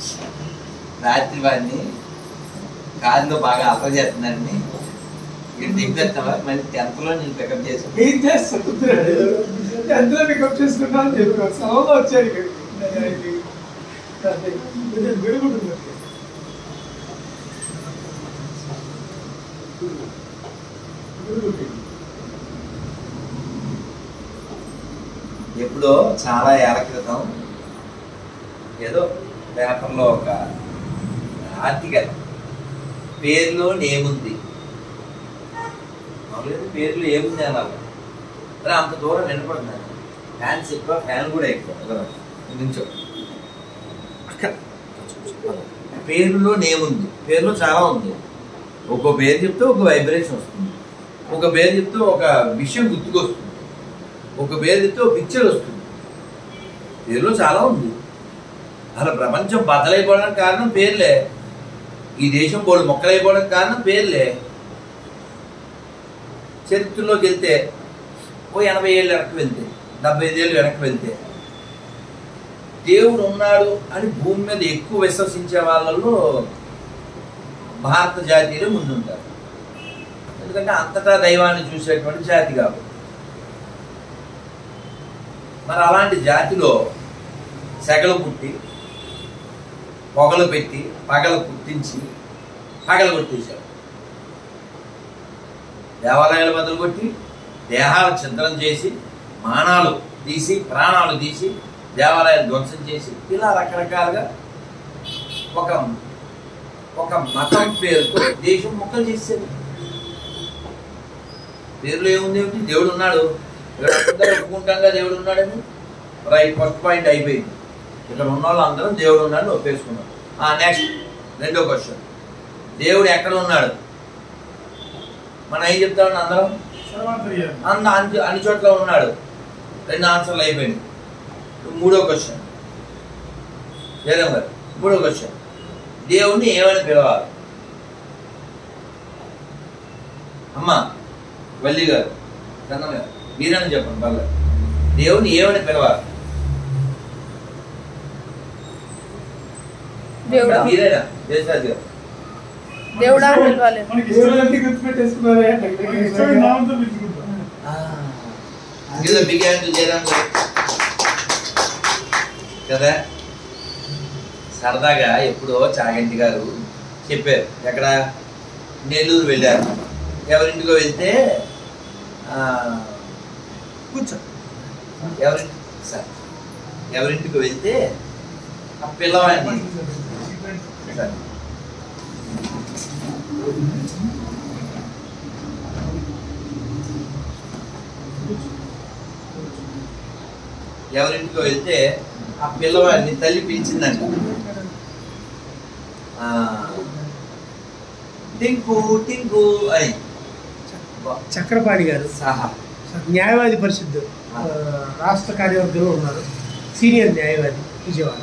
రాత్రి వాడిని కారులో బాగా అప్పర్ చేస్తున్నాడని ఇక్కడ దిగుతావా మళ్ళీ టెన్త్ లో నేను పికప్ చేసి ఏం చేస్తా కుదిరాడు ఎంతలో పికప్ చేసుకున్నాను చెప్పి సలంలో వచ్చాడు ఇక్కడికి అదే, ఇది విరుగుతుంది విరుగుతుంది. ఎప్పుడో చాలా ఏళ్ల క్రితం ఏదో పేపర్లో ఒక ఆర్టికల్ పేరులో ఏముంది మామూలుగా పేరులో ఏముంది అనాలి అరే అంత దూరం వినపడుతున్నాను ఫ్యాన్స్ ఎక్కువ ఫ్యాన్ కూడా ఎక్కువ కదా నుంచో అక్కడ పేరులో నేముంది పేరులో చాలా ఉంది ఒక్కో పేరు చెప్తే ఒక వైబ్రేషన్ వస్తుంది ఒక పేరు చెప్తే ఒక విషయం గుర్తుకొస్తుంది ఒక పేరు చెప్తే ఒక పిక్చర్ వస్తుంది పేరులో చాలా ఉంది అసలు ప్రపంచం బద్దలైపోవడానికి కారణం పేర్లే ఈ దేశం బోడు మొక్కలైపోవడానికి కారణం పేర్లే చరిత్రలోకి వెళ్తే ఓ ఎనభై ఏళ్ళు వెనక్కి వెళ్తే డెబ్బై ఐదేళ్ళు వెనక్కి వెళ్తే దేవుడు ఉన్నాడు అని భూమి మీద ఎక్కువ విశ్వసించే వాళ్ళలో భారత జాతీయులు ముందుంటారు ఎందుకంటే అంతటా దైవాన్ని చూసేటువంటి జాతి కాబట్టి మరి అలాంటి జాతిలో సెగలు పుట్టి పొగలు పెట్టి పగలు పుట్టించి పగలు కొట్టేశారు దేవాలయాలు బదులు కొట్టి దేహాలు చింతనం చేసి మానాలు తీసి ప్రాణాలు తీసి దేవాలయాలు ధ్వంసం చేసి ఇలా రకరకాలుగా ఒక ఒక మతం పేరుతో దేశం మొక్కలు చేసేది పేర్లు ఏముంది ఏమిటి దేవుడు ఉన్నాడు ఇక్కడ అందరూ ఒప్పుకుంటాంగా దేవుడు ఉన్నాడని రైట్ ఫస్ట్ పాయింట్ అయిపోయింది ఇక్కడ ఉన్న వాళ్ళు అందరం దేవుడు ఉన్నాడు ఒప్పేసుకున్నాం ఆ నెక్స్ట్ రెండో క్వశ్చన్ దేవుడు ఎక్కడ ఉన్నాడు మనం ఏం చెప్తామని అందరం సర్వాంతర్యామి. అంద అన్ని అన్ని చోట్ల ఉన్నాడు రెండు ఆన్సర్లు అయిపోయింది మూడో క్వశ్చన్ జగన్ గారు మూడో క్వశ్చన్ దేవుణ్ణి ఏమని పిలవాలి అమ్మా వల్లి గారు చందన గారు మీరని చెప్పండి పర్లేదు దేవుణ్ణి ఏమని పిలవాలి దేవుడా మీరేనా దేశరాజు గారు దేవుడా అని పిలవాలి మనకి దేవుళ్ళకి గుర్తుపెట్టేసుకున్నారే ఇష్టమైన నామంతో పిలుచుకుంటాం ఇది బిగాన్ టు జయరామ్ గారు కదా సరదాగా ఎప్పుడో చాగంటి గారు చెప్పారు ఎక్కడ నెల్లూరు వెళ్ళారు ఎవరింటికో వెళ్తే ఆ, కూర్చో ఎవరింటి సార్ ఎవరింటికి వెళ్తే ఆ పిల్లవాడిని సార్ ఎవరింటికో వెళ్తే ఆ పిల్లవాడిని తల్లి పిలిచిందంట ఆ, టింకు టింకు అని చక్రపాణి గారు సహా న్యాయవాది పరిషత్ ఆ, రాష్ట్ర కార్యవర్గంలో ఉన్నారు సీనియర్ న్యాయవాది విజయవాడ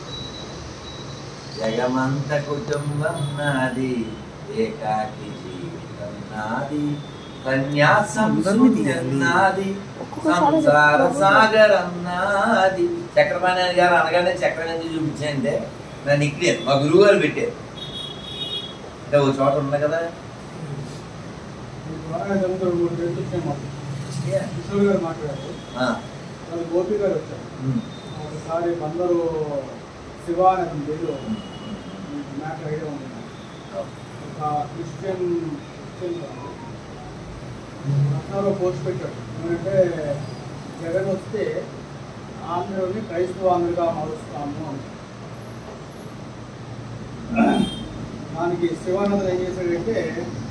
జగమంత కుటుంబం నాది ఏకాకి జీవితం నాది సన్యాసం శూన్యం నాది సంసార సాగరం నాది చక్రపాణి గారు అనగానే చక్రం ఎందుకు చూపించండి నా నిక్నేమ్ మా గురువు గారు పెట్టారు అంటే ఓ చోట ఉంది కదా బాగా చదువుతాడు మూడు గంటలు వచ్చాయి మాకు కిషోర్ గారు మాట్లాడారు ఆ, వాళ్ళు గోపి గారు వచ్చారు ఉమ్, ఒకసారి బందరు శివ అనే అతని పేరు మీకు మ్యాటర్ ఐడియా ఉంది ఒక క్రిస్టియన్ క్రిస్టియన్ కాదు. రత్నాలో పోస్ట్ పెట్టాడు ఏమంటే జగన్ వస్తే ఆంధ్రని క్రైస్తవ ఆంధ్రగా మారుస్తాము అని దానికి శివానంద్ ఏం చేశాడంటే